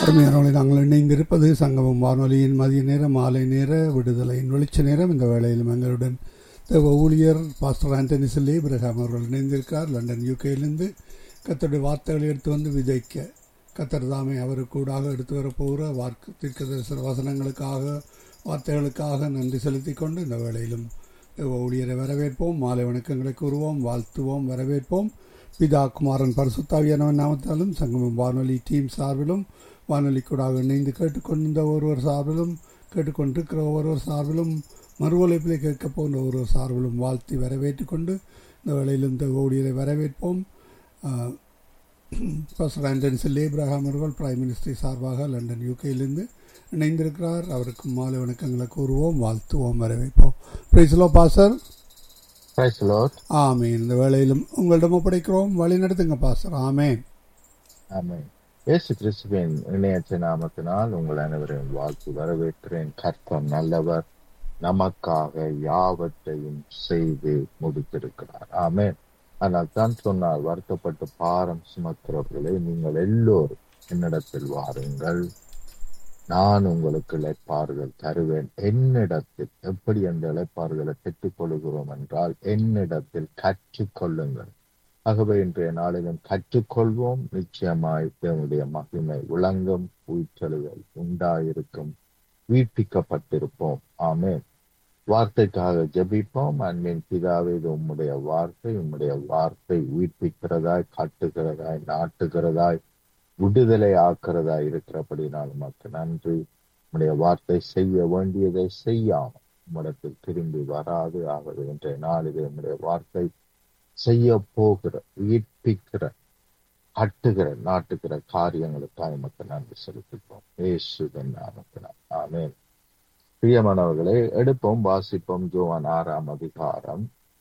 அருமையானவர்களை நாங்கள் இணைந்திருப்பது சங்கமம் வானொலியின் மதிய நேர மாலை நேர விடுதலையின் வெளிச்ச நேரம் இந்த வேளையிலும் எங்களுடன் தேவ ஊழியர் பாஸ்டர் ஆண்டனி செல்லி இப்ரஹாம் அவர்கள் இணைந்திருக்கார் லண்டன் யூகேயிலிருந்து கத்தருடைய வார்த்தைகளை எடுத்து வந்து விதைக்க கத்தர் தாமே அவருக்கு கூடாக எடுத்து வரப்போகிற வாக்கு தீர்க்க வசனங்களுக்காக வார்த்தைகளுக்காக நன்றி செலுத்திக் கொண்டு இந்த வேளையிலும் தேவ ஊழியரை வரவேற்போம் மாலை வணக்கங்களை கூறுவோம் வாழ்த்துவோம் வரவேற்போம் பிதா குமாரன் பரிசுத்தாவியானவன் நாமத்தாலும் சங்கமம் வானொலி டீம் சார்பிலும் வானொலி கூடாக இணைந்து கேட்டுக்கொண்டிருந்த ஒருவர் சார்பிலும் கேட்டுக்கொண்டிருக்கிற ஒருவர் சார்பிலும் மறு ஒலிப்பிலே கேட்க போன்ற ஒருவர் சார்பிலும் வாழ்த்தி வரவேற்றுக் கொண்டு இந்த வேளையில் இந்த ஊழியரை வரவேற்போம் பாஸ்டர் ஆண்டனி செல்லி இப்ராஹாம் அவர்கள் பிரைம் மினிஸ்டர் சார்பாக லண்டன் யூகேயிலிருந்து இணைந்திருக்கிறார் அவருக்கு மாலை வணக்கங்களை கூறுவோம் வாழ்த்துவோம் வரவேற்போம் praise Lord pastor Praise the Lord. Amen இந்த வேளையிலும் உங்களிடம் ஒப்படைக்கிறோம் வழி நடத்துங்க பாஸ்டர் ஆமேன் ஆமென். இயேசு கிறிஸ்துவின் இணையற்ற நாமத்தினால் உங்கள் அனைவரையும் வாழ்த்து வரவேற்கிறேன் கர்த்தர் நல்லவர் நமக்காக யாவற்றையும் செய்து முடித்திருக்கிறார் ஆமென் ஆனால் தான் சொன்னார் வருத்தப்பட்டு பாரம் சுமக்கிறவர்களே நீங்கள் எல்லோரும் என்னிடத்தில் வாருங்கள் நான் உங்களுக்கு இழைப்பார்கள் தருவேன் என்னிடத்தில் எப்படி அந்த இழைப்பார்களை பெற்றுக் கொள்கிறோம் என்றால் என்னிடத்தில் கற்றுக்கொள்ளுங்கள் ஆகவே இன்றைய நாளிலும் கற்றுக்கொள்வோம் நிச்சயமாய் தேவனுடைய மகிமை விளங்கும் உயிர்த்தெழுதல் உண்டாயிருக்கும் வீட்டிக்கப்பட்டிருப்போம் ஆமென் வார்த்தைக்காக ஜெபிப்போம் அன்பின் பிதாவே இது உம்முடைய வார்த்தை உம்முடைய வார்த்தை உயிர்ப்பிக்கிறதாய் காட்டுகிறதாய் நாட்டுகிறதாய் விடுதலை ஆக்கிறதா இருக்கிறபடினால் உமக்கு நன்றி உம்முடைய வார்த்தை செய்ய வேண்டியதை செய்யாமல் உம்மிடத்தில் திரும்பி வராது ஆகவே இன்றைய நாளிலே உம்முடைய வார்த்தை செய்ய போகிற உயிர்ப்பிக்கிற கட்டுகிற நாட்டுகிற காரியங்களுக்காக உமக்கு நன்றி செலுத்திப்போம் ஏசுவின் நாமத்தினால் ஆமென் பிரியமானவர்களே எடுப்போம் வாசிப்போம் ஜோவான் ஆறாம் அதிகாரம்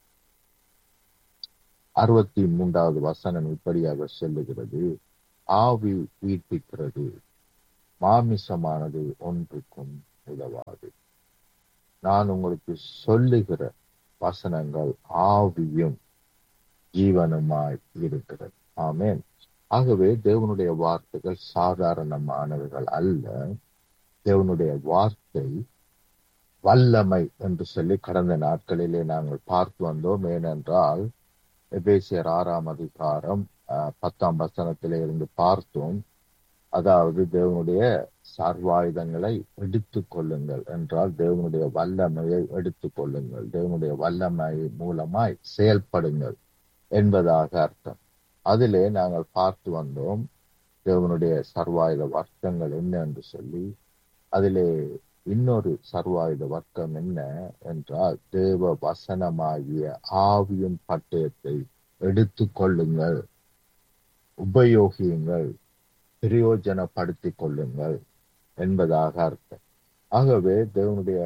அறுபத்தி மூன்றாவது வசனம் இப்படியாக சொல்லுகிறது ஆவி உயிர்ப்பிக்கிறது மாமிசமானது ஒன்றுக்கும் உதவாது நான் உங்களுக்கு சொல்லுகிற வசனங்கள் ஆவியும் ஜீவனுமாய் இருக்கிறது ஆமென் ஆகவே தேவனுடைய வார்த்தைகள் சாதாரணமானவர்கள் அல்ல தேவனுடைய வார்த்தை வல்லமை என்று சொல்லி கடந்த நாட்களிலே நாங்கள் பார்த்து வந்தோம் ஏனென்றால் எபேசியர் ஆறாம் அதிகாரம் பத்தாம் வசனத்திலே இருந்து பார்த்தோம் அதாவது தேவனுடைய சர்வாயுதங்களை எடுத்துக் கொள்ளுங்கள் என்றால் தேவனுடைய வல்லமையை எடுத்துக் கொள்ளுங்கள் தேவனுடைய வல்லமை மூலமாய் செயல்படுங்கள் என்பதாக அர்த்தம் அதிலே நாங்கள் பார்த்து வந்தோம் தேவனுடைய சர்வாயுத வர்க்கங்கள் என்ன என்று சொல்லி அதிலே இன்னொரு சர்வாயுத வர்க்கம் என்ன என்றால் தேவ வசனமாகிய ஆவியின் பட்டயத்தை எடுத்து கொள்ளுங்கள் உபயோகியுங்கள் பிரயோஜனப்படுத்திக் கொள்ளுங்கள் என்பதாக அர்த்தம் ஆகவே தேவனுடைய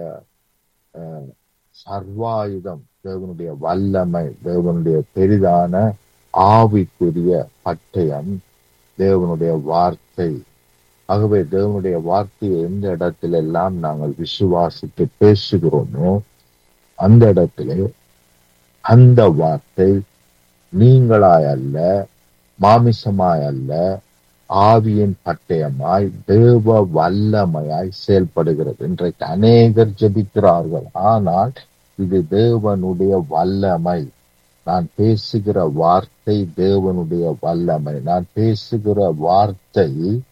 சர்வாயுதம் தேவனுடைய வல்லமை தேவனுடைய பெரிதான ஆவிக்குரிய பட்டயம் தேவனுடைய வார்த்தை ஆகவே தேவனுடைய வார்த்தையை எந்த இடத்துல எல்லாம் நாங்கள் விசுவாசித்து பேசுகிறோமோ அந்த இடத்திலே அந்த வார்த்தை நீங்களாய் அல்ல மாமிசமாய் அல்ல ஆவியின் பட்டயமாய் தேவ வல்லமையாய் செயல்படுகிறது இன்றைக்கு அநேகர் ஜபிக்கிறார்கள் ஆனால் இது தேவனுடைய வல்லமை நான் பேசுகிற வார்த்தை தேவனுடைய வல்லமை நான் பேசுகிற வார்த்தை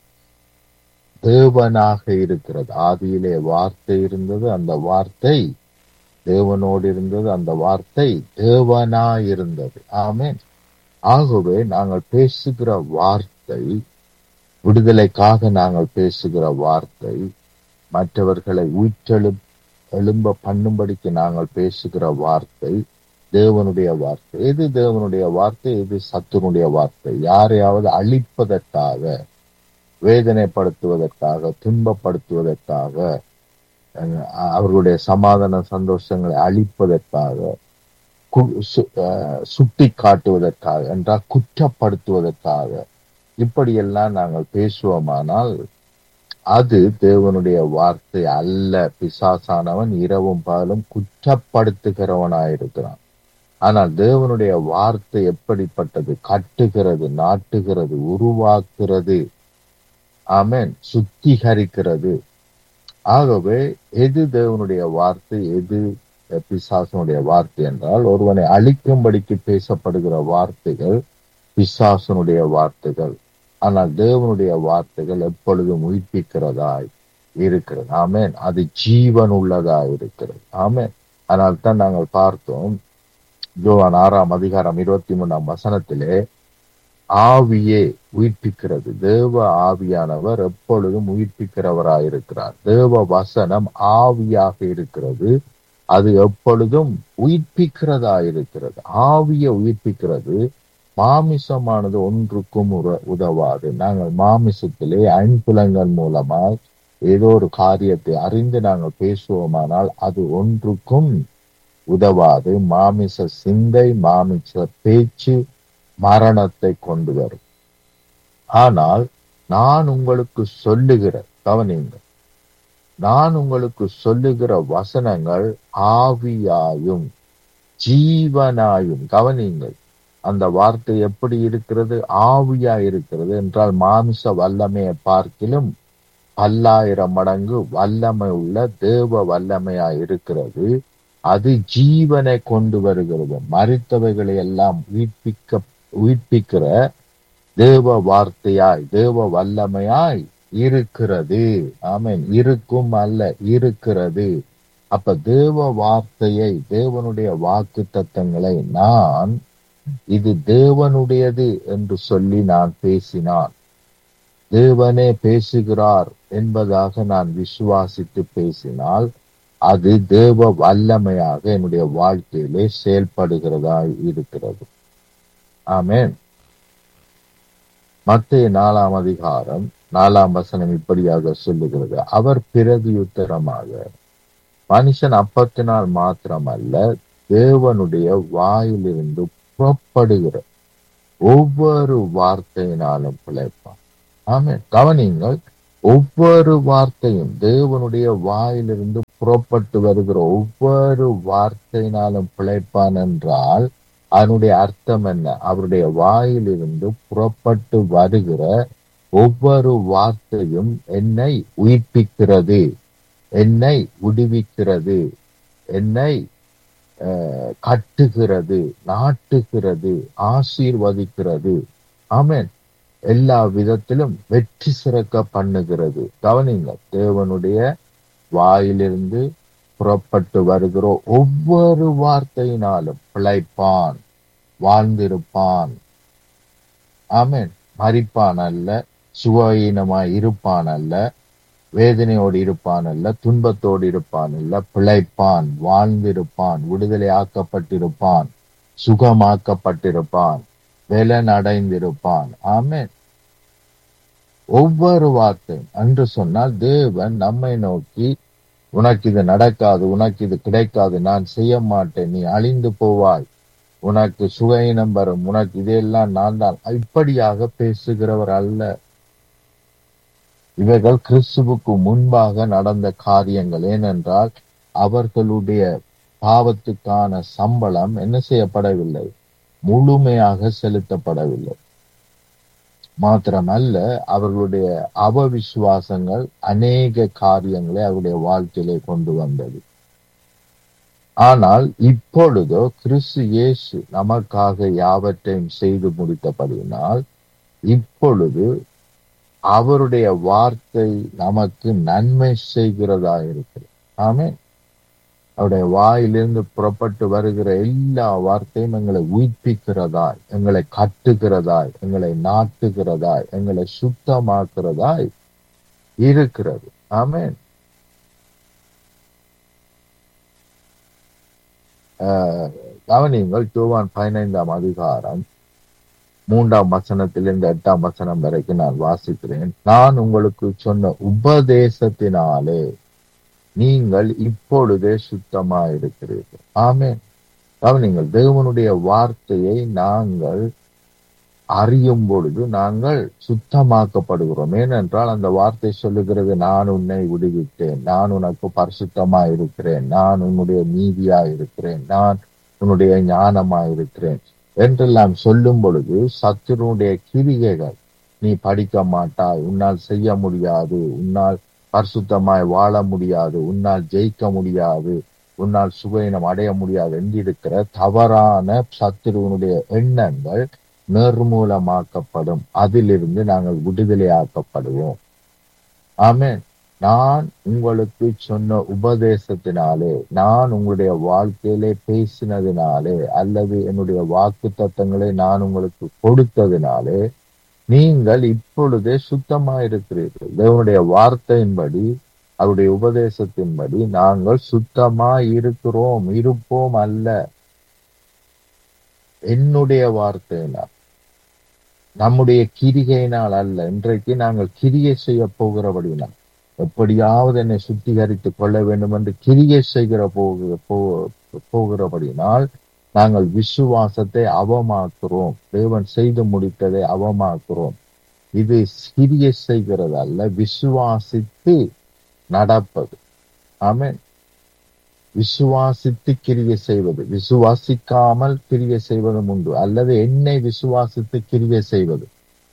தேவனாக இருக்கிறது ஆதியிலே வார்த்தை இருந்தது அந்த வார்த்தை தேவனோடு இருந்தது அந்த வார்த்தை தேவனாய் இருந்தது ஆமேன் ஆகவே நாங்கள் பேசுகிற வார்த்தை விடுதலைக்காக நாங்கள் பேசுகிற வார்த்தை மற்றவர்களை உயிற்றெழு எழும்ப பண்ணும்படிக்கு நாங்கள் பேசுகிற வார்த்தை தேவனுடைய வார்த்தை எது தேவனுடைய வார்த்தை எது சத்துனுடைய வார்த்தை யாரையாவது அழிப்பதற்காக வேதனைப்படுத்துவதற்காக துன்பப்படுத்துவதற்காக அவர்களுடைய சமாதான சந்தோஷங்களை அழிப்பதற்காக சுட்டி காட்டுவதற்காக என்றால் குற்றப்படுத்துவதற்காக இப்படியெல்லாம் நாங்கள் பேசுவோமானால் அது தேவனுடைய வார்த்தை அல்ல பிசாசானவன் இரவும் பகலும் குற்றப்படுத்துகிறவனாயிருக்கிறான் ஆனால் தேவனுடைய வார்த்தை எப்படிப்பட்டது கட்டுகிறது நாட்டுகிறது உருவாக்குறது ஆமென் சுத்திகரிக்கிறது ஆகவே எது தேவனுடைய வார்த்தை எது பிசாசனுடைய வார்த்தை என்றால் ஒருவனை அழிக்கும்படிக்கு பேசப்படுகிற வார்த்தைகள் பிசாசனுடைய வார்த்தைகள் ஆனால் தேவனுடைய வார்த்தைகள் எப்பொழுதும் உயிர்ப்பிக்கிறதாய் இருக்கிறது ஆமென் அது ஜீவன் உள்ளதா இருக்கிறது ஆமென் ஆனால் தான் நாங்கள் பார்த்தோம் ஜோவான் ஆறாம் அதிகாரம் இருபத்தி மூணாம் வசனத்திலே ஆவியே உயிர்ப்பிக்கிறது தேவ ஆவியானவர் எப்பொழுதும் உயிர்ப்பிக்கிறவராயிருக்கிறார் தேவ வசனம் ஆவியாக இருக்கிறது அது எப்பொழுதும் உயிர்ப்பிக்கிறதா இருக்கிறது ஆவிய உயிர்ப்பிக்கிறது மாமிசமானது ஒன்றுக்கும் உற- உதவாது நாங்கள் மாமிசத்திலே ஐம்புலங்கள் மூலமாய் ஏதோ ஒரு காரியத்தை அறிந்து நாங்கள் பேசுவோமானால் அது ஒன்றுக்கும் உதவாது மாமிச சிந்தை மாமிச பேச்சு மரணத்தை கொண்டு வரும் ஆனால் நான் உங்களுக்கு சொல்லுகிற கவனிங்கள் நான் உங்களுக்கு சொல்லுகிற வசனங்கள் ஆவியாயும் ஜீவனாயும் கவனிங்கள் அந்த வார்த்தை எப்படி இருக்கிறது ஆவியா இருக்கிறது என்றால் மாமிச வல்லமையை பார்க்கிலும் பல்லாயிரம் மடங்கு வல்லமை உள்ள தேவ வல்லமையா இருக்கிறது அது ஜீவனை கொண்டு வருகிறது மறித்தவைகளை எல்லாம் உயிர்ப்பிக்க உயிர்ப்பிக்கிற தேவ வார்த்தையாய் தேவ வல்லமையாய் இருக்கிறது ஆமென் இருக்கும் அல்ல இருக்கிறது அப்ப தேவ வார்த்தையை தேவனுடைய வாக்கு தத்தங்களை நான் இது தேவனுடையது என்று சொல்லி நான் பேசினான் தேவனே பேசுகிறார் என்பதாக நான் விசுவாசித்து பேசினால் அது தேவ வல்லமையாக என்னுடைய வாழ்க்கையிலே செயல்படுகிறதா இருக்கிறது ஆமென் மத்திய நாலாம் அதிகாரம் நாலாம் வசனம் இப்படியாக சொல்லுகிறது அவர் பிரதியுத்தரமாக மனுஷன் அப்பத்தினால் மாத்திரமல்ல தேவனுடைய வாயிலிருந்து புறப்படுகிற ஒவ்வொரு வார்த்தையினாலும் பிழைப்பான் ஆமென் கவனிங்கள் ஒவ்வொரு வார்த்தையும் தேவனுடைய வாயிலிருந்து புறப்பட்டு வருகிற ஒவ்வொரு வார்த்தையினாலும் பிழைப்பான் என்றால் அதனுடைய அர்த்தம் என்ன அவருடைய வாயிலிருந்து புறப்பட்டு வருகிற ஒவ்வொரு வார்த்தையும் என்னை உயிர்ப்பிக்கிறது என்னை விடுவிக்கிறது என்னை அஹ், கட்டுகிறது நாட்டுகிறது ஆசீர்வதிக்கிறது ஆமென் எல்லா விதத்திலும் வெற்றி சிறக்க பண்ணுகிறது கவனிங்க தேவனுடைய வாயிலிருந்து புறப்பட்டு வருகிற ஒவ்வொரு வார்த்தையினாலும் பிழைப்பான் வாழ்ந்திருப்பான் ஆமென் மறிப்பான் அல்ல சுகஈனமாய் இருப்பான் அல்ல வேதனையோடு இருப்பான் அல்ல துன்பத்தோடு இருப்பான் அல்ல பிழைப்பான் வாழ்ந்திருப்பான் விடுதலை ஆக்கப்பட்டிருப்பான் சுகமாக்கப்பட்டிருப்பான் வெலன் அடைந்திருப்பான் ஆமென் ஒவ்வொரு வார்த்தையும் அன்று சொன்னால் தேவன் நம்மை நோக்கி உனக்கு இது நடக்காது உனக்கு இது கிடைக்காது நான் செய்ய மாட்டேன் நீ அழிந்து போவாய் உனக்கு சுகையினம் வரும் உனக்கு இதெல்லாம் நான் தான் இப்படியாக பேசுகிறவர் அல்ல இவைகள் கிறிஸ்துவுக்கு முன்பாக நடந்த காரியங்கள் ஏனென்றால் அவர்களுடைய பாவத்துக்கான சம்பளம் என்ன செய்யப்படவில்லை முழுமையாக செலுத்தப்படவில்லை மாத்திரமல்ல அவர்களுடைய அவவிசுவாசங்கள் அநேக காரியங்களை அவருடைய வாழ்க்கையிலே கொண்டு வந்தது ஆனால் இப்பொழுதோ கிறிஸ்து இயேசு நமக்காக யாவற்றையும் செய்து முடித்தபடியினால் இப்பொழுது அவருடைய வார்த்தை நமக்கு நன்மை செய்கிறதா இருக்கிறது ஆமே அவருடைய வாயிலிருந்து புறப்பட்டு வருகிற எல்லா வார்த்தையும் எங்களை உயிர்ப்பிக்கிறதாய் எங்களை கட்டுகிறதாய் எங்களை நாட்டுகிறதாய் எங்களை சுத்தமாக்குறதாய் இருக்கிறது ஆமென் ஆஹ் கவனியுங்கள் யோவான் பதினைந்தாம் அதிகாரம் மூன்றாம் வசனத்திலிருந்து எட்டாம் வசனம் வரைக்கும் நான் வாசிக்கிறேன் நான் உங்களுக்கு சொன்ன உபதேசத்தினாலே நீங்கள் இப்பொழுதே சுத்தமா இருக்கிறீர்கள் ஆமென் கவனிங்கள் தேவனுடைய வார்த்தையை நாங்கள் அறியும் பொழுது நாங்கள் சுத்தமாக்கப்படுகிறோம் ஏனென்றால் அந்த வார்த்தை சொல்லுகிறது நான் உன்னை விடுவித்தேன் நான் உனக்கு பரிசுத்தமா இருக்கிறேன் நான் உன்னுடைய நீதியா இருக்கிறேன் நான் உன்னுடைய ஞானமா இருக்கிறேன் என்றெல்லாம் சொல்லும் பொழுது சத்துருடைய கிரிகைகள் நீ படிக்க மாட்டாய் உன்னால் செய்ய முடியாது உன்னால் பரிசுத்தமாய் வாழ முடியாது உன்னால் ஜெயிக்க முடியாது உன்னால் சுகையினம் அடைய முடியாது என்றிருக்கிற தவறான சத்துருவனுடைய எண்ணங்கள் நிர்மூலமாக்கப்படும் அதிலிருந்து நாங்கள் விடுதலையாக்கப்படுவோம் ஆமென் நான் உங்களுக்கு சொன்ன உபதேசத்தினாலே நான் உங்களுடைய வாழ்க்கையிலே பேசினதினாலே அல்லது என்னுடைய வாக்கு தத்தங்களை நான் உங்களுக்கு கொடுத்ததினாலே நீங்கள் இப்பொழுதே சுத்தமாயிருக்கிறீர்கள் தேவனுடைய வார்த்தையின்படி அவருடைய உபதேசத்தின்படி நாங்கள் சுத்தமாய் இருக்கிறோம் இருப்போம் அல்ல என்னுடைய வார்த்தையினால் நம்முடைய கிரிகையினால் அல்ல இன்றைக்கு நாங்கள் கிரியை செய்ய போகிறபடினால் எப்படியாவது என்னை சுத்திகரித்துக் கொள்ள வேண்டும் என்று கிரியை செய்கிற போக போ- போகிறபடினால் நாங்கள் விசுவாசத்தை அவமாக்குறோம் தேவன் செய்து முடித்ததை அவமாக்குறோம் இது கிரியை செய்கிறது அல்ல விசுவாசித்து நடப்பது ஆமென் விசுவாசித்து கிரியை செய்வது விசுவாசிக்காமல் கிரியை செய்வதும் உண்டு அல்லது என்னை விசுவாசித்து கிரியை செய்வது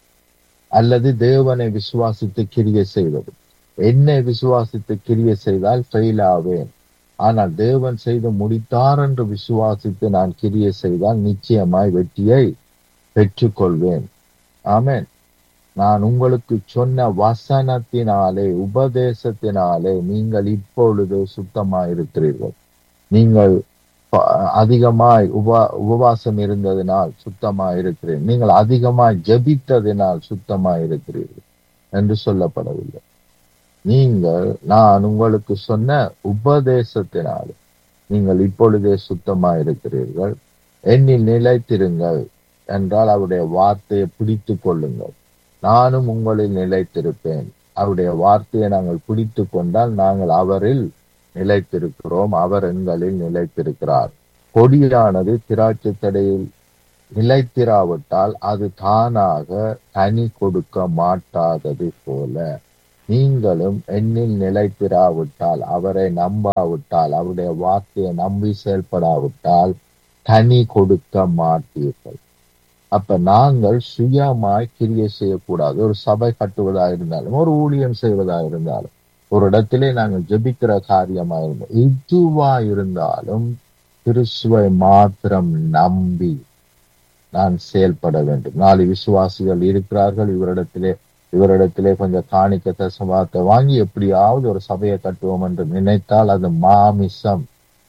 அல்லது தேவனை விசுவாசித்து கிரியை செய்வது என்னை விசுவாசித்து கிரியை செய்தால் ஃபெயில் ஆவேன் ஆனால் தேவன் செய்து முடித்தார் என்று விசுவாசித்து நான் கிரியை செய்தால் நிச்சயமாய் வெற்றியை பெற்றுக்கொள்வேன் ஆமென் நான் உங்களுக்கு சொன்ன வசனத்தினாலே உபதேசத்தினாலே நீங்கள் இப்பொழுது சுத்தமாயிருக்கிறீர்கள் நீங்கள் ப- அதிகமாய் உபா உபவாசம் இருந்ததினால் சுத்தமாயிருக்கிறேன் நீங்கள் அதிகமாய் ஜெபித்ததினால் சுத்தமாயிருக்கிறீர்கள் என்று சொல்லப்படவில்லை நீங்கள் நான் உங்களுக்கு சொன்ன உபதேசத்தினாலே நீங்கள் இப்பொழுதே சுத்தமாயிருக்கிறீர்கள் என்னில் நிலைத்திருங்கள் என்றால் அவருடைய வார்த்தையை பிடித்துக் கொள்ளுங்கள் நானும் உங்களில் நிலைத்திருப்பேன் அவருடைய வார்த்தையை நாங்கள் பிடித்து கொண்டால் நாங்கள் அவரில் நிலைத்திருக்கிறோம் அவர் எங்களில் நிலைத்திருக்கிறார் கொடியானது திராட்சை தடையில் நிலைத்திராவிட்டால் அது தானாக கனி கொடுக்க மாட்டாதது போல நீங்களும் என்னில் நிலைத்திராவிட்டால் அவரை நம்பாவிட்டால் அவருடைய வார்த்தையை நம்பி செயல்படாவிட்டால் கனி கொடுக்க மாட்டீர்கள் அப்ப நாங்கள் சுயமாய் கிரியை செய்யக்கூடாது ஒரு சபை கட்டுவதா இருந்தாலும் ஒரு ஊழியம் செய்வதா இருந்தாலும் ஒரு இடத்திலே நாங்கள் ஜெபிக்கிற காரியமா இருந்தாலும் எதுவா இருந்தாலும் கிறிஸ்துவை மாத்திரம் நம்பி நான் செயல்பட வேண்டும் நாலு விசுவாசிகள் இருக்கிறார்கள் இவரிடத்திலே இவரிடத்திலே கொஞ்சம் காணிக்க தசமாத்தை வாங்கி எப்படியாவது ஒரு சபையை கட்டுவோம் என்று நினைத்தால் அது மாமிசம்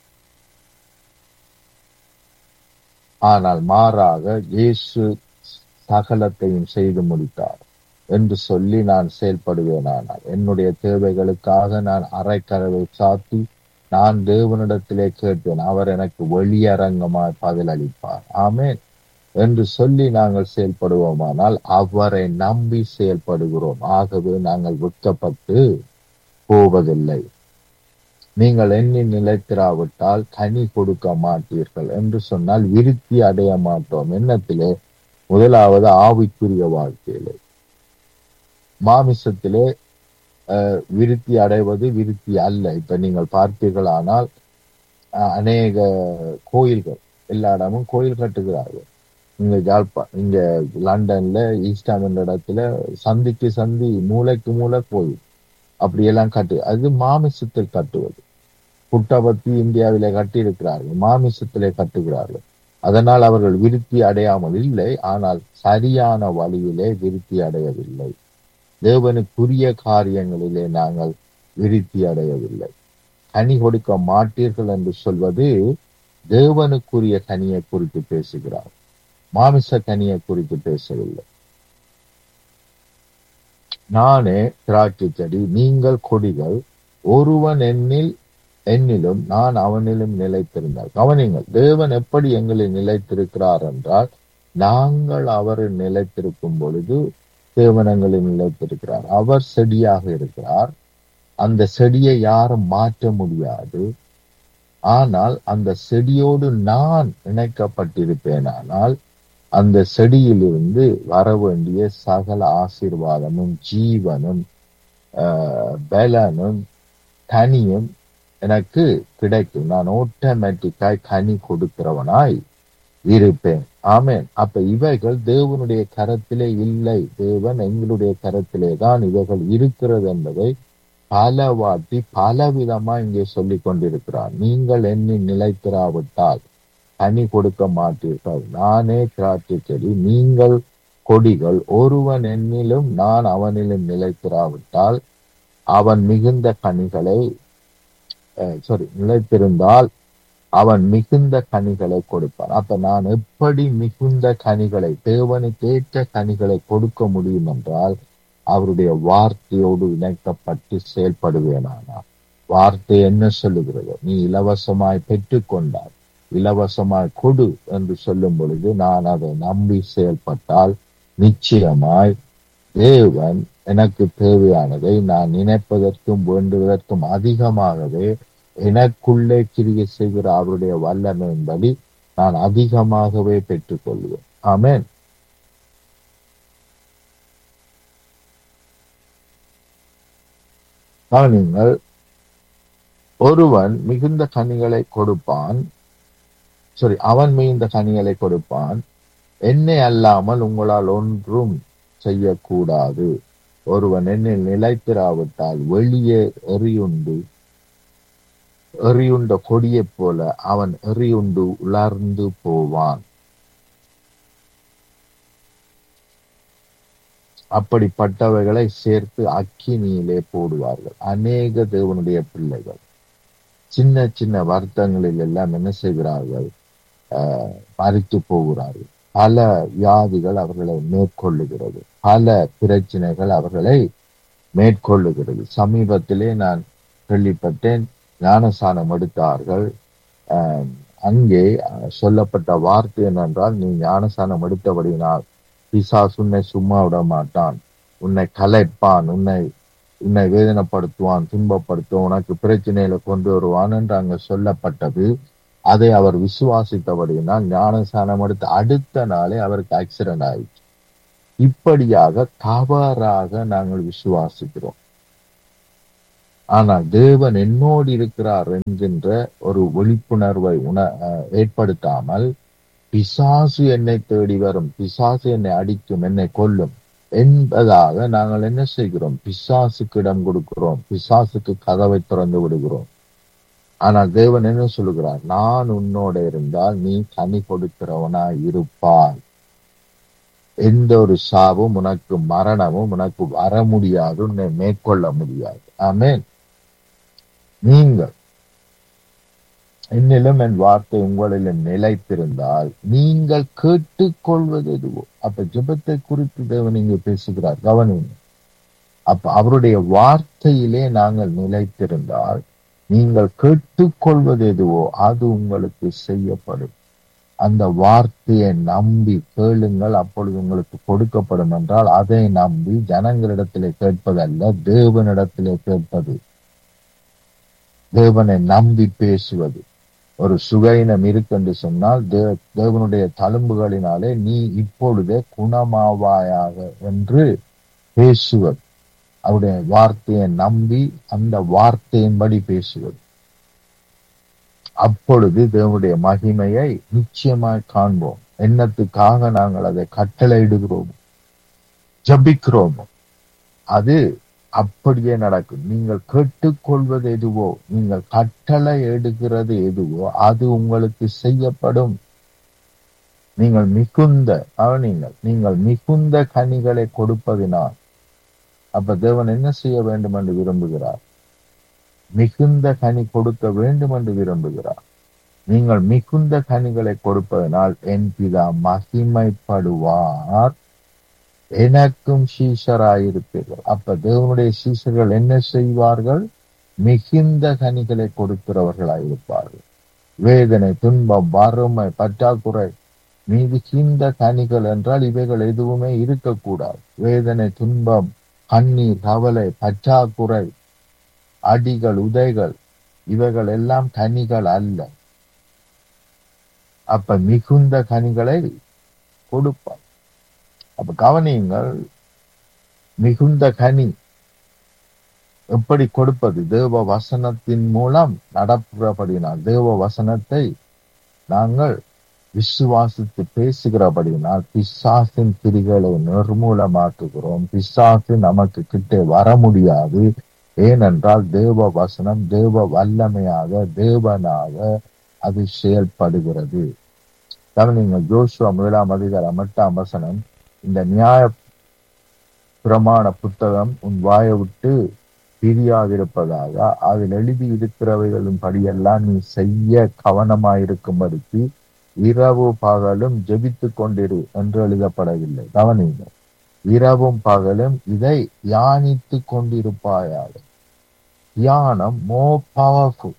ஆனால் மாறாக இயேசு சகலத்தையும் செய்து முடித்தார் என்று சொல்லி நான் செயல்படுவேனானால் என்னுடைய தேவைகளுக்காக நான் அரைக்கதவை சாத்தி நான் தேவனிடத்திலே கேட்பேன் அவர் எனக்கு வெளியரங்கமாய் பதிலளிப்பார் ஆமென் என்று சொல்லி நாங்கள் செயல்படுவோமானால் அவரை நம்பி செயல்படுகிறோம் ஆகவே நாங்கள் வெட்கப்பட்டு போவதில்லை நீங்கள் எண்ணி நிலைத்திராவிட்டால் கனி கொடுக்க மாட்டீர்கள் என்று சொன்னால் விருத்தி அடைய மாட்டோம் எண்ணத்திலே முதலாவது ஆவிக்குரிய வாழ்க்கையிலே மாமிசத்திலே அஹ், விருத்தி அடைவது விருத்தி அல்ல இப்ப நீங்கள் பார்த்தீர்களானால் அஹ், அநேக கோயில்கள் எல்லா இடமும் கோயில் கட்டுகிறார்கள் இங்க ஜாழ்ப்பா இங்க லண்டன்ல ஈஸ்டாம் என்ற இடத்துல சந்திக்கு சந்தி மூளைக்கு மூளை கோயில் அப்படியெல்லாம் கட்டு அது மாமிசத்தில் கட்டுவது புட்டபத்தி இந்தியாவிலே கட்டி இருக்கிறார்கள் மாமிசத்திலே கட்டுகிறார்கள் அதனால் அவர்கள் விருத்தி அடையாமல் இல்லை ஆனால் சரியான வழியிலே விருத்தி அடையவில்லை தேவனுக்குரிய காரியங்களிலே நாங்கள் விருத்தி அடையவில்லை கனி கொடுக்க மாட்டீர்கள் என்று சொல்வது தேவனுக்குரிய கனியை குறித்து பேசுகிறார் மாமிச கனியை குறித்து பேசவில்லை நானே திராட்சை செடி நீங்கள் கொடிகள் ஒருவன் என்னில் என்னிலும் நான் அவனிலும் நிலைத்திருந்தார் கவனிங்கள் தேவன் எப்படி எங்களில் நிலைத்திருக்கிறார் என்றால் நாங்கள் அவரில் நிலைத்திருக்கும் பொழுது தேவன் எங்களில் நிலைத்திருக்கிறார் அவர் செடியாக இருக்கிறார் அந்த செடியை யாரும் மாற்ற முடியாது ஆனால் அந்த செடியோடு நான் இணைக்கப்பட்டிருப்பேனானால் அந்த செடியிலிருந்து வர வேண்டிய சகல ஆசீர்வாதமும் ஜீவனும் ஆஹ், பலனும் கனியும் எனக்கு கிடைக்கும் நான் ஆட்டோமேட்டிக்காய் கனி கொடுக்கிறவனாய் இருப்பேன் ஆமென் அப்ப இவைகள் தேவனுடைய கரத்திலே இல்லை தேவன் எங்களுடைய கரத்திலே தான் இவைகள் இருக்கிறது என்பதை பல வாட்டி பல விதமா இங்கே சொல்லிக் கொண்டிருக்கிறார் நீங்கள் என்னில் நிலைத்திராவிட்டால் கனி கொடுக்க மாட்டீர்கள் நானே திராட்சை செடி நீங்கள் கொடிகள் ஒருவன் என்னிலும் நான் அவனிலும் நிலைத்திராவிட்டால் அவன் மிகுந்த கனிகளை சாரி நிலைத்திருந்தால் அவன் மிகுந்த கனிகளை கொடுப்பான் அப்ப நான் எப்படி மிகுந்த கனிகளை தேவனுக்கு ஏற்ற கனிகளை கொடுக்க முடியும் என்றால் அவருடைய வார்த்தையோடு இணைக்கப்பட்டு செயல்படுவேனானா வார்த்தை என்ன சொல்லுகிறது நீ இலவசமாய் பெற்றுக்கொண்டாய் இலவசமாய் கொடு என்று சொல்லும் பொழுது நான் அதை நம்பி செயல்பட்டால் நிச்சயமாய் தேவன் எனக்கு தேவையானதை நான் நினைப்பதற்கும் வேண்டுவதற்கும் அதிகமாகவே எனக்குள்ளே கிரிய செய்கிற அவருடைய வல்லமையின்படி நான் அதிகமாகவே பெற்றுக்கொள்வேன் ஆமென் கவனிங்கள் ஒருவன் மிகுந்த கனிகளை கொடுப்பான் சாரி அவன் மிகுந்த கனிகளை கொடுப்பான் என்னை அல்லாமல் உங்களால் ஒன்றும் செய்யக்கூடாது ஒருவன் என்னில் நிலைத்திராவிட்டால் வெளியே எறியுண்டு எறியுண்ட கொடியைப் போல அவன் எறியுண்டு உலர்ந்து போவான் அப்படிப்பட்டவைகளை சேர்த்து அக்கினியிலே போடுவார்கள் அநேக தேவனுடைய பிள்ளைகள் சின்ன சின்ன வருத்தங்களில் எல்லாம் என்ன செய்கிறார்கள் ஆஹ் மறித்து போகிறார்கள் பல வியாதிகள் அவர்களை மேற்கொள்ளுகிறது பல பிரச்சனைகள் அவர்களை மேற்கொள்ளுகிறது சமீபத்திலே நான் கேள்விப்பட்டேன் ஞானசானம் எடுத்தார்கள் ஆஹ் அங்கே சொல்லப்பட்ட வார்த்தை என்னென்றால் நீ ஞானசானம் எடுத்தபடியினால் பிசாசு உன்னை சும்மா விட மாட்டான் உன்னை கலைப்பான் உன்னை உன்னை வேதனைப்படுத்துவான் துன்பப்படுத்துவான் உனக்கு பிரச்சனையில கொண்டு வருவான் என்று அங்க சொல்லப்பட்டது அதை அவர் விசுவாசித்தபடியினால் ஞானசானம் எடுத்து அடுத்த நாளே அவருக்கு ஆக்சிடென்ட் ஆயிடுச்சு இப்படியாக தவறாக நாங்கள் விசுவாசிக்கிறோம் ஆனால் தேவன் என்னோடு இருக்கிறார் என்கின்ற ஒரு விழிப்புணர்வை உண ஏற்படுத்தாமல் பிசாசு என்னை தேடி வரும் பிசாசு என்னை அடிக்கும் என்னை கொல்லும் என்பதாக நாங்கள் என்ன செய்கிறோம் பிசாசுக்கு இடம் கொடுக்கிறோம் பிசாசுக்கு கதவை திறந்து விடுகிறோம் ஆனால் தேவன் என்ன சொல்லுகிறார் நான் உன்னோட இருந்தால் நீ கனி கொடுக்கிறவனா இருப்பாய் எந்த ஒரு சாவும் உனக்கு மரணமும் உனக்கு வர முடியாது உன்னை மேற்கொள்ள முடியாது ஆமேன் நீங்கள் என்னிலும் என் வார்த்தை உங்களிலும் நிலைத்திருந்தால் நீங்கள் கேட்டுக்கொள்வது எதுவோ அப்ப ஜெபத்தை குறித்து தேவன் இங்கு பேசுகிறார் கவனிங்க அப்ப அவருடைய வார்த்தையிலே நாங்கள் நிலைத்திருந்தால் நீங்கள் கேட்டுக்கொள்வது எதுவோ அது உங்களுக்கு செய்யப்படும் அந்த வார்த்தையை நம்பி கேளுங்கள் அப்பொழுது உங்களுக்கு கொடுக்கப்படும் என்றால் அதை நம்பி ஜனங்களிடத்திலே கேட்பதல்ல தேவனிடத்திலே கேட்பது தேவனை நம்பி பேசுவது ஒரு சுகையினம் இருக்கென்று சொன்னால் தேவனுடைய தழும்புகளினாலே நீ இப்பொழுதே குணமாவாயாக என்று பேசுவது அவருடைய வார்த்தையை நம்பி அந்த வார்த்தையின்படி பேசுவது அப்பொழுது தேவனுடைய மகிமையை நிச்சயமாய் காண்போம் என்னத்துக்காக நாங்கள் அதை கட்டளையிடுகிறோம் ஜபிக்கிறோமோ அது அப்படியே நடக்கும் நீங்கள் கேட்டுக்கொள்வது எதுவோ நீங்கள் கட்டளை எடுக்கிறது எதுவோ அது உங்களுக்கு செய்யப்படும் நீங்கள் மிகுந்த கவனிங்கள் நீங்கள் மிகுந்த கனிகளை கொடுப்பதினால் அப்ப தேவன் என்ன செய்ய வேண்டும் என்று விரும்புகிறார் மிகுந்த கனி கொடுக்க வேண்டும் என்று விரும்புகிறார் நீங்கள் மிகுந்த கனிகளை கொடுப்பதனால் என் பிதா மகிமைப்படுவார் எனக்கும் சீஷராயிருப்பீர்கள் அப்ப தேவனுடைய சீஷர்கள் என்ன செய்வார்கள் மிகுந்த கனிகளை கொடுக்கிறவர்களாயிருப்பார்கள் வேதனை துன்பம் வறுமை பற்றாக்குறை மிகுந்த கனிகள் என்றால் இவைகள் எதுவுமே இருக்கக்கூடாது வேதனை துன்பம் கண்ணீர் கவலை பற்றாக்குறை அடிகள் உதைகள் இவைகள் எல்லாம் கனிகள் அல்ல அப்ப மிகுந்த கனிகளை கொடுப்பார் அப்ப கவனியுங்கள் மிகுந்த கனி எப்படி கொடுப்பது தேவ வசனத்தின் மூலம் நடப்புறபடினால் தேவ வசனத்தை நாங்கள் விசுவாசித்து பேசுகிறபடியினால் பிசாசின் கிரிகளை நிர்மூலமாக்குகிறோம் பிசாசு நமக்கு கிட்டே வர முடியாது ஏனென்றால் தேவ வசனம் தேவ வல்லமையாக தேவனாக அது செயல்படுகிறது கவனிங்க ஜோஷுவா முதலாம் அதிகாரம் எட்டாம் வசனம் இந்த நியாய பிரமாண புத்தகம் உன் வாயை விட்டு பிரியாதிருப்பதாக அதில் எழுதி இருக்கிறவைகளின் படியெல்லாம் நீ செய்ய கவனமாயிருக்கும்படிக்கு இரவு பகலும் ஜெபித்து கொண்டிரு என்று எழுதப்படவில்லை கவனிங்க இரவும் பகலும் இதை தியானித்து கொண்டிருப்பாயாக தியானம் மோ பவர்ஃபுல்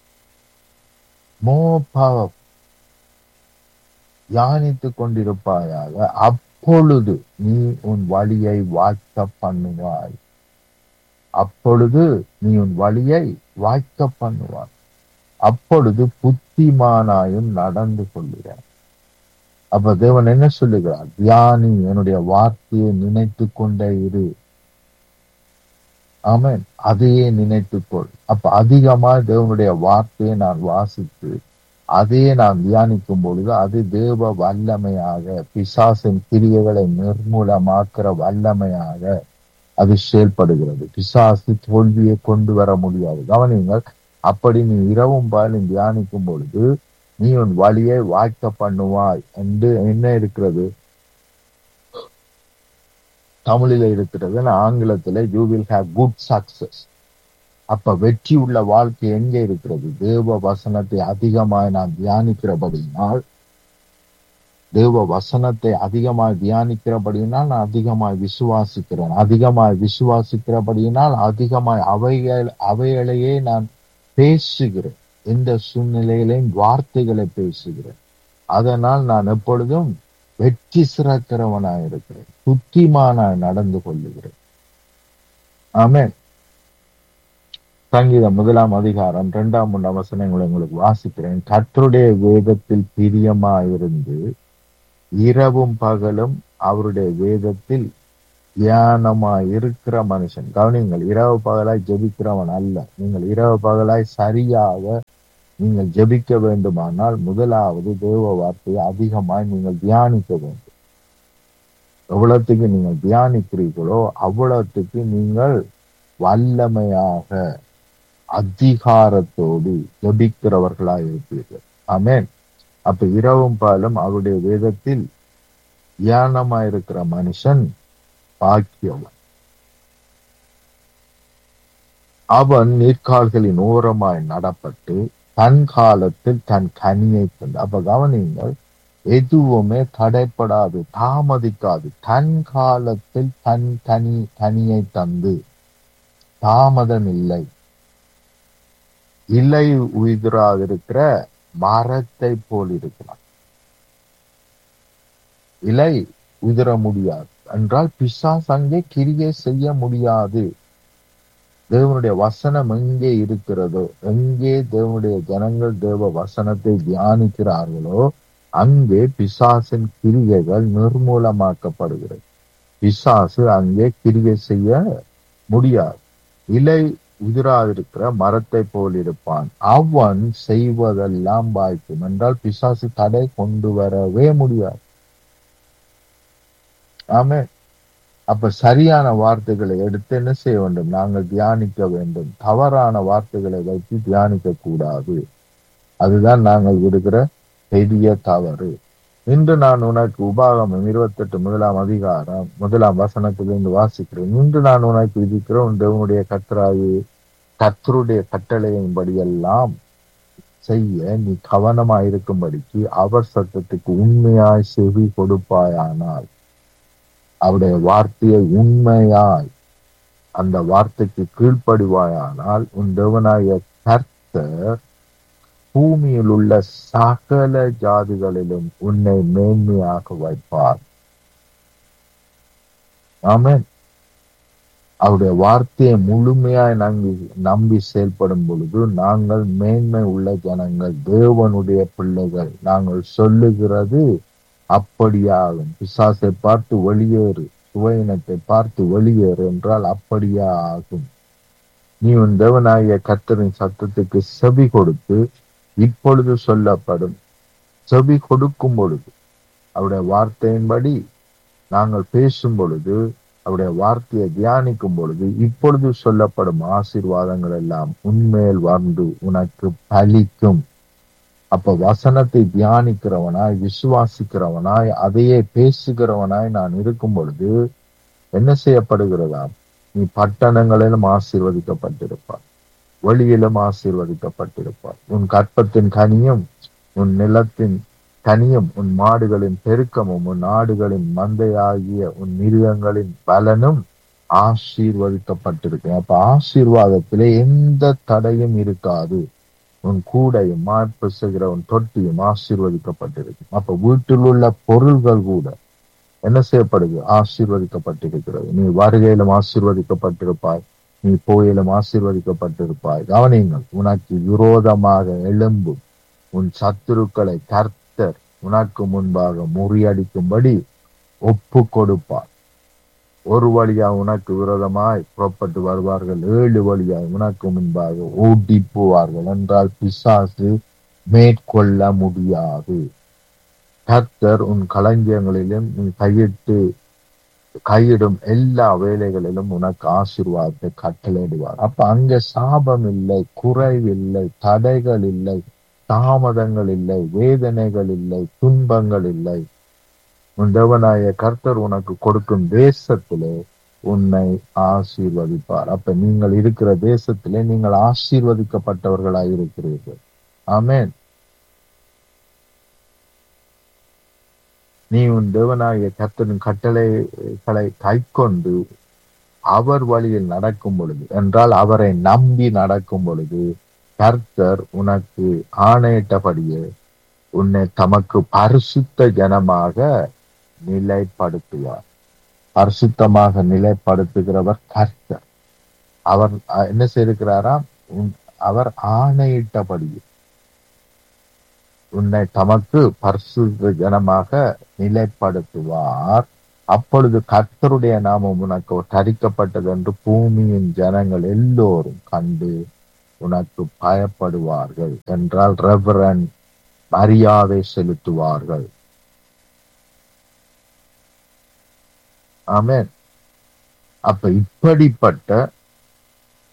மோ பவர் தியானித்து கொண்டிருப்பாயாக அப்பொழுது நீ உன் வழியை வாய்க்க பண்ணுவாய் அப்பொழுது நீ உன் வழியை வாய்க்க பண்ணுவாய் அப்பொழுது புத்திமானாயும் நடந்து கொள்கிறார் அப்ப தேவன் என்ன சொல்லுகிறார் தியானி என்னுடைய வார்த்தையை நினைத்து கொண்டே இரு ஆமென் அதையே நினைத்துக்கொள் அப்ப அதிகமா தேவனுடைய வார்த்தையை நான் வாசித்து அதையே நான் தியானிக்கும் பொழுது அது தேவ வல்லமையாக பிசாசின் கிரியைகளை நிர்மூலமாக்குற வல்லமையாக அது செயல்படுகிறது பிசாசு தோல்வியை கொண்டு வர முடியாது கவனிங்கள் அப்படி நீ இரவும் பாலும் தியானிக்கும் பொழுது நீ உன் வழியை வாய்க்க பண்ணுவாய் என்று என்ன இருக்கிறது தமிழில இருக்கிறது ஆங்கிலத்துல you will have good success அப்ப வெற்றி உள்ள வாழ்க்கை எங்க இருக்கிறது தேவ வசனத்தை அதிகமாய் நான் தியானிக்கிறபடினால் தேவ வசனத்தை அதிகமாய் தியானிக்கிறபடியினால் நான் அதிகமாய் விசுவாசிக்கிறேன் அதிகமாய் விசுவாசிக்கிறபடியினால் அதிகமாய் அவைகள் அவைகளையே நான் பேசுகிறேன் எந்த சூழ்நிலையிலையும் வார்த்தைகளை பேசுகிறேன் அதனால் நான் எப்பொழுதும் வெற்றி சிறக்கிறவனாய் இருக்கிறேன் புத்திமானாய் நடந்து கொள்ளுகிறேன் ஆமென் சங்கீதம் முதலாம் அதிகாரம் இரண்டாம் மூன்று அவசரங்களை உங்களுக்கு வாசிக்கிறேன் கர்த்தருடைய வேதத்தில் பிரியமாயிருந்து இரவும் பகலும் அவருடைய வேதத்தில் தியானமாய் இருக்கிற மனுஷன் கவனிங்கள் இரவு பகலாய் ஜெபிக்கிறவன் அல்ல நீங்கள் இரவு பகலாய் சரியாக நீங்கள் ஜெபிக்க வேண்டுமானால் முதலாவது தேவ வார்த்தையை அதிகமாய் நீங்கள் தியானிக்க வேண்டும் எவ்வளவுக்கு நீங்கள் தியானிக்கிறீர்களோ அவ்வளவுக்கு நீங்கள் வல்லமையாக அதிகாரத்தோடு ஜபிக்கிறவர்களாய் இருப்பீர்கள் ஆமென் அப்ப இரவும் பாலும் அவருடைய வேதத்தில் தியானமாயிருக்கிற மனுஷன் பாக்கியவன் அவன் நீர்க்கால்களின் ஓரமாய் நடப்பட்டு தன் காலத்தில் தன் கனியை தந்து அப்ப கவனிங்கள் எதுவுமே தடைப்படாது தாமதிக்காது தன் காலத்தில் தன் கனி கனியை தந்து தாமதம் இல்லை இலை உயிராதிருக்கிற மரத்தை போல் இருக்கிறான் இலை உதிர முடியாது என்றால் பிசாஸ் அங்கே கிரியை செய்ய முடியாது தேவனுடைய வசனம் எங்கே இருக்கிறதோ எங்கே தேவனுடைய ஜனங்கள் தேவ வசனத்தை தியானிக்கிறார்களோ அங்கே பிசாசின் கிரிகைகள் நிர்மூலமாக்கப்படுகிறது பிசாசு அங்கே கிரிகை செய்ய முடியாது இலை உதிராதிருக்கிற மரத்தை போல் இருப்பான் அவன் செய்வதெல்லாம் வாய்க்கும் என்றால் பிசாசு தடை கொண்டு வரவே முடியாது ஆமே அப்ப சரியான வார்த்தைகளை எடுத்து என்ன செய்ய வேண்டும் நாங்கள் தியானிக்க வேண்டும் தவறான வார்த்தைகளை வைத்து தியானிக்க கூடாது அதுதான் நாங்கள் விடுகிற பெரிய தவறு இன்று நான் உனக்கு உபாகமம் இருபத்தெட்டு முதலாம் அதிகாரம் முதலாம் வசனத்திலிருந்து வாசிக்கிறேன் இன்று நான் உனக்கு விதிக்கிற உன் தேவனுடைய கத்தராயி கத்தருடைய கட்டளையின்படியெல்லாம் செய்ய நீ கவனமாயிருக்கும்படிக்கு அவர் சத்தத்துக்கு உண்மையாய் செவி கொடுப்பாயானால் அவருடைய வார்த்தையை உண்மையாய் அந்த வார்த்தைக்கு கீழ்ப்படிவாயானால் உன் தேவனாய கர்த்தர் பூமியில் உள்ள சகல ஜாதிகளிலும் உன்னை மேன்மையாக வைப்பார் ஆமென் அவருடைய வார்த்தையை முழுமையாய் நம்பி நம்பி செயல்படும் பொழுது நாங்கள் மேன்மை உள்ள ஜனங்கள் தேவனுடைய பிள்ளைகள் நாங்கள் சொல்லுகிறது அப்படியாகும் பிசாசை பார்த்து வெளியேறு சுவையினத்தை பார்த்து வெளியேறு என்றால் அப்படியே ஆகும் நீ உன் தேவனாகிய கர்த்தரின் சத்தத்துக்கு செவி கொடுத்து இப்பொழுது சொல்லப்படும் செவி கொடுக்கும் பொழுது அவருடைய வார்த்தையின்படி நாங்கள் பேசும் பொழுது அவருடைய வார்த்தையை தியானிக்கும் பொழுது இப்பொழுது சொல்லப்படும் ஆசீர்வாதங்கள் எல்லாம் உண்மையில் வந்து உனக்கு பலிக்கும் அப்ப வசனத்தை தியானிக்கிறவனாய் விசுவாசிக்கிறவனாய் அதையே பேசுகிறவனாய் நான் இருக்கும் பொழுது என்ன செய்யப்படுகிறதா நீ பட்டணங்களிலும் ஆசீர்வதிக்கப்பட்டிருப்பார் வெளியிலும் ஆசீர்வதிக்கப்பட்டிருப்பார் உன் கற்பத்தின் கனியும் உன் நிலத்தின் கனியும் உன் மாடுகளின் பெருக்கமும் உன் ஆடுகளின் மந்தையாகிய உன் மிருகங்களின் பலனும் ஆசீர்வதிக்கப்பட்டிருக்கும் அப்ப ஆசீர்வாதத்திலே எந்த தடையும் இருக்காது உன் கூடையும் மாய்ப்பு செய்கிற உன் தொட்டியும் ஆசீர்வதிக்கப்பட்டிருக்கும் அப்ப வீட்டில் உள்ள பொருள்கள் கூட என்ன செய்யப்படுது ஆசீர்வதிக்கப்பட்டிருக்கிறது நீ வருகையிலும் ஆசீர்வதிக்கப்பட்டிருப்பாய் நீ போயிலும் ஆசீர்வதிக்கப்பட்டிருப்பாய் கவனியுங்கள் உனக்கு விரோதமாக எழும்பும் உன் சத்துருக்களை கர்த்தர் உனக்கு முன்பாக முறியடிக்கும்படி ஒப்பு கொடுப்பார் ஒரு வழியா உனக்கு விரோதமாய் புறப்பட்டு வருவார்கள் ஏழு வழியாய் உனக்கு முன்பாக ஓடி போவார்கள் என்றால் பிசாசு மேற்கொள்ள முடியாது கர்த்தர் உன் களஞ்சியங்களிலும் நீ கையிட்டு கையிடும் எல்லா வேலைகளிலும் உனக்கு ஆசீர்வாதத்தை கட்டளையிடுவார் அப்ப அங்க சாபம் இல்லை குறைவில்லை தடைகள் இல்லை தாமதங்கள் இல்லை வேதனைகள் இல்லை துன்பங்கள் இல்லை உன் தேவனாய கர்த்தர் உனக்கு கொடுக்கும் தேசத்திலே உன்னை ஆசீர்வதிப்பார் அப்ப நீங்கள் இருக்கிற தேசத்திலே நீங்கள் ஆசீர்வதிக்கப்பட்டவர்களாய் இருக்கிறீர்கள் ஆமேன் நீ உன் தேவனாகிய கர்த்தரின் கட்டளைகளை கைக்கொண்டு அவர் வழியில் நடக்கும் பொழுது என்றால் அவரை நம்பி நடக்கும் பொழுது கர்த்தர் உனக்கு ஆணையிட்டபடியே உன்னை தமக்கு பரிசுத்த ஜனமாக நிலைப்படுத்துவார் பரிசுத்தமாக நிலைப்படுத்துகிறவர் கர்த்தர் அவர் என்ன செய்திருக்கிறாராம் அவர் ஆணையிட்டபடியே உன்னை தமக்கு பரிசுத்த ஜனமாக நிலைப்படுத்துவார் அப்பொழுது கர்த்தருடைய நாமம் உனக்கு தரிக்கப்பட்டது என்று பூமியின் ஜனங்கள் எல்லோரும் கண்டு உனக்கு பயப்படுவார்கள் என்றால் ரெவரன் மரியாதை செலுத்துவார்கள் ஆமேன் அப்ப இப்படிப்பட்ட